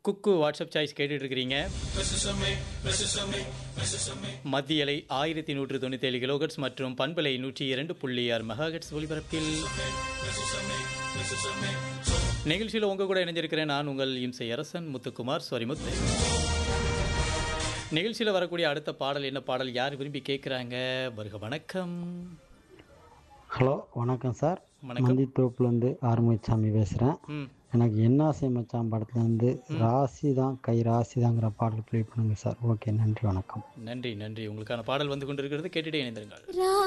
குக்கு WhatsApp choice கேட்டுட்டு இருக்கிறீங்க மத்திய அலை ஆயிரத்தி நூற்று தொண்ணூற்றி ஏழு கிலோகட்ஸ் மற்றும் பண்பலை நூற்றி இரண்டு புள்ளி ஆறு மெகாஹெட்ஸ் ஒலிபரப்பில் நிகழ்ச்சியில் உங்க கூட இணைஞ்சிருக்கிறேன் நான் உங்கள் இம்சை அரசன் முத்துக்குமார் சொரிமுத்து நிகழ்ச்சியில் வரக்கூடிய அடுத்த பாடல் என்ன பாடல் யார் விரும்பி கேட்குறாங்க வருக வணக்கம் ஹலோ வணக்கம் சார் வணக்கம். மந்தித்தோப்புலேருந்து ஆறுமுகசாமி பேசுகிறேன் ம் எனக்கு என்னாசை மச்சான் படத்துலேருந்து ராசி தான் கை ராசி தாங்கிற பாடல் ப்ளே பண்ணுங்க சார் ஓகே நன்றி வணக்கம் நன்றி நன்றி உங்களுக்கான பாடல் வந்து கொண்டிருக்கிறது கேட்டுட்டே இணைந்திருங்கள்